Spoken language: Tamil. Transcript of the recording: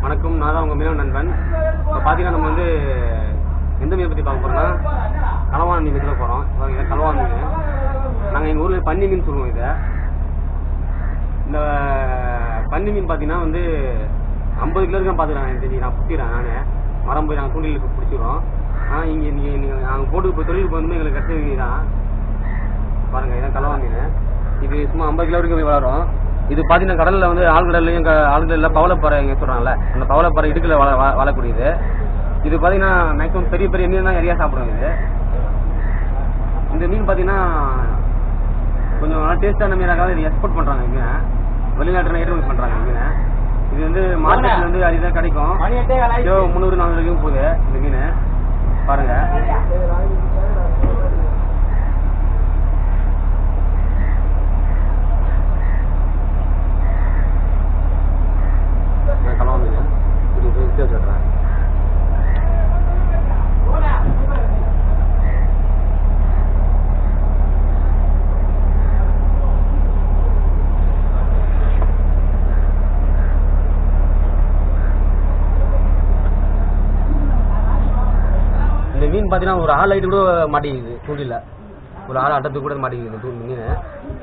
வணக்கம் நான் தான் உங்கள் மீனவ நண்பன் இப்போ பார்த்தீங்கன்னா நம்ம வந்து எந்த மீன் பற்றி பார்க்க போகிறோம்னா கலவான் மீன் பற்றி போகிறோம் இதை கலவான் மீன் நாங்கள் எங்கள் ஊரில் பன்னி மீன் சொல்லுவோம் இதை இந்த பன்னி மீன் பார்த்தீங்கன்னா வந்து ஐம்பது கிலோ இருக்கான் பார்த்துக்கிறேன் எனக்கு தெரிஞ்சு நான் பிடிக்கிறேன் நானே மரம் போய் நாங்கள் தூண்டிலுக்கு பிடிச்சிடுறோம் ஆனால் இங்கே நீங்கள் நீங்கள் நாங்கள் போட்டு இப்போ தொழிலுக்கு வந்து எங்களுக்கு கிடைச்ச மீன் தான் பாருங்க இதான் கலவா மீன் இது சும்மா ஐம்பது கிலோ வரைக்கும் போய் வளரும் இது பார்த்தீங்கன்னா கடலில் வந்து ஆழ்கடல்லையும் க- ஆழ்கடலில் பவளப்பாறை இங்கே சொல்கிறாங்கல்ல அந்த பவளப்பாறை இடுக்கில் வள வள- வாழக்கூடியது இது பார்த்தீங்கன்னா மேக்ஸிமம் பெரிய பெரிய மீன் தான் நிறையா சாப்பிடும் இது இந்த மீன் பார்த்தீங்கன்னா கொஞ்சம் நல்லா டேஸ்டான மீனாக இது எக்ஸ்போர்ட் பண்ணுறாங்க மீனை வெளிநாட்டில் ஏற்றுமதி பண்ணுறாங்க மீனை இது வந்து மார்க்கெட்டில் வந்து அரிதாக கிடைக்கும் கிலோ முந்நூறு நானூறு வரைக்கும் போகுது இந்த மீன் பாருங்க நான் கலவா மீன் இது இது வித்தியாசம் சொல்கிறேன் இந்த மீன் பார்த்தீங்கன்னா ஒரு ஆள் ஐட்டு கூட மாட்டேங்குது தூண்டில ஒரு ஆள் அட்டத்துக்கு கூட மாட்டேங்குது இந்த தூ- மீன்